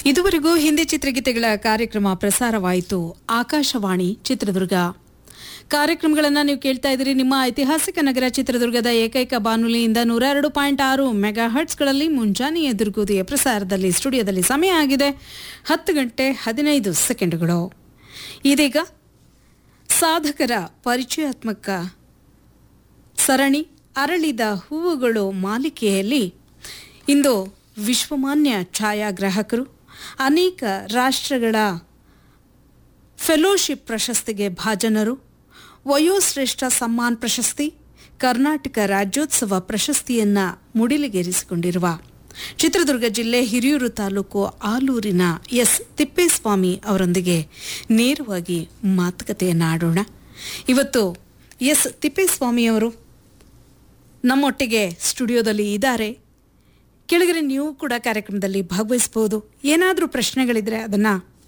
ಇದುವರೆಗೂ ಹಿಂದಿ ಚಿತ್ರಗೀತೆಗಳ ಕಾರ್ಯಕ್ರಮ ಪ್ರಸಾರವಾಯಿತು ಆಕಾಶವಾಣಿ ಚಿತ್ರದುರ್ಗ ಕಾರ್ಯಕ್ರಮಗಳನ್ನು ನೀವು ಕೇಳ್ತಾ ಇದ್ದೀರಿ ನಿಮ್ಮ ಐತಿಹಾಸಿಕ ನಗರ ಚಿತ್ರದುರ್ಗದ ಏಕೈಕ ಬಾನುಲಿಯಿಂದ ನೂರ ಎರಡು ಪಾಯಿಂಟ್ ಆರು ಮೆಗಾ ಹರ್ಟ್ಸ್ಗಳಲ್ಲಿ ಮುಂಜಾನೆಯ ದುರ್ಗೋದಯ ಪ್ರಸಾರದಲ್ಲಿ ಸ್ಟುಡಿಯೋದಲ್ಲಿ ಸಮಯ ಆಗಿದೆ ಹತ್ತು ಗಂಟೆ ಹದಿನೈದು ಸೆಕೆಂಡುಗಳು ಇದೀಗ ಸಾಧಕರ ಪರಿಚಯಾತ್ಮಕ ಸರಣಿ ಅರಳಿದ ಹೂವುಗಳು ಮಾಲಿಕೆಯಲ್ಲಿ ಇಂದು ವಿಶ್ವಮಾನ್ಯ ಛಾಯಾಗ್ರಾಹಕರು ಅನೇಕ ರಾಷ್ಟ್ರಗಳ ಫೆಲೋಶಿಪ್ ಪ್ರಶಸ್ತಿಗೆ ಭಾಜನರು ವಯೋಶ್ರೇಷ್ಠ ಸಮ್ಮಾನ್ ಪ್ರಶಸ್ತಿ ಕರ್ನಾಟಕ ರಾಜ್ಯೋತ್ಸವ ಪ್ರಶಸ್ತಿಯನ್ನ ಮುಡಿಲಿಗೇರಿಸಿಕೊಂಡಿರುವ ಚಿತ್ರದುರ್ಗ ಜಿಲ್ಲೆ ಹಿರಿಯೂರು ತಾಲೂಕು ಆಲೂರಿನ ಎಸ್ ತಿಪ್ಪೇಸ್ವಾಮಿ ಅವರೊಂದಿಗೆ ನೇರವಾಗಿ ಮಾತುಕತೆಯನ್ನ ಆಡೋಣ ಇವತ್ತು ಎಸ್ ತಿಪ್ಪೇಸ್ವಾಮಿ ಅವರು ನಮ್ಮೊಟ್ಟಿಗೆ ಸ್ಟುಡಿಯೋದಲ್ಲಿ ಇದ್ದಾರೆ ಕೆಳಗಡೆ ನೀವು ಕೂಡ ಕಾರ್ಯಕ್ರಮದಲ್ಲಿ ಭಾಗವಹಿಸಬಹುದು ಏನಾದರೂ ಪ್ರಶ್ನೆಗಳಿದ್ರೆ ಅದನ್ನ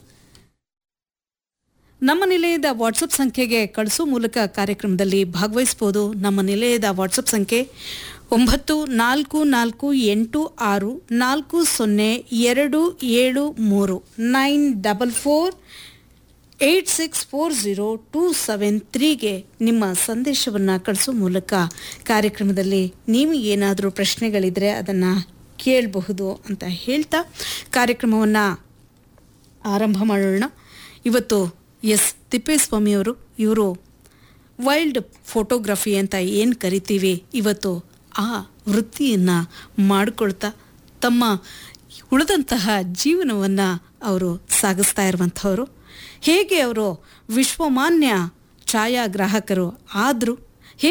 ನಮ್ಮ ನಿಲಯದ ವಾಟ್ಸಪ್ ಸಂಖ್ಯೆಗೆ ಕಳಿಸೋ ಮೂಲಕ ಕಾರ್ಯಕ್ರಮದಲ್ಲಿ ಭಾಗವಹಿಸಬಹುದು ನಮ್ಮ ನಿಲಯದ ವಾಟ್ಸಪ್ ಸಂಖ್ಯೆ ಒಂಬತ್ತು ನಾಲ್ಕು ನಾಲ್ಕು ಎಂಟು ಆರು ನಾಲ್ಕು ಸೊನ್ನೆ ಎರಡು ಏಳು ಮೂರು nine double four eight six four zero two seven ತ್ರೀಗೆ ನಿಮ್ಮ ಸಂದೇಶವನ್ನು ಕಳಿಸೋ ಮೂಲಕ ಕಾರ್ಯಕ್ರಮದಲ್ಲಿ ನೀವು ಏನಾದರೂ ಪ್ರಶ್ನೆಗಳಿದ್ರೆ ಅದನ್ನು ಕೇಳಬಹುದು ಅಂತ ಹೇಳ್ತಾ ಕಾರ್ಯಕ್ರಮವನ್ನು ಆರಂಭ ಮಾಡೋಣ ಇವತ್ತು ಎಸ್ ತಿಪ್ಪೇಸ್ವಾಮಿಯವರು ಇವರು ವೈಲ್ಡ್ ಫೋಟೋಗ್ರಫಿ ಅಂತ ಏನು ಕರಿತೀವಿ ಇವತ್ತು ಆ ವೃತ್ತಿಯನ್ನು ಮಾಡಿಕೊಳ್ತಾ ತಮ್ಮ ಉಳಿದಂತಹ ಜೀವನವನ್ನು ಅವರು ಸಾಗಿಸ್ತಾ ಇರುವಂಥವರು ಹೇಗೆ ಅವರು ವಿಶ್ವಮಾನ್ಯ ಛಾಯಾಗ್ರಾಹಕರು ಆದರೂ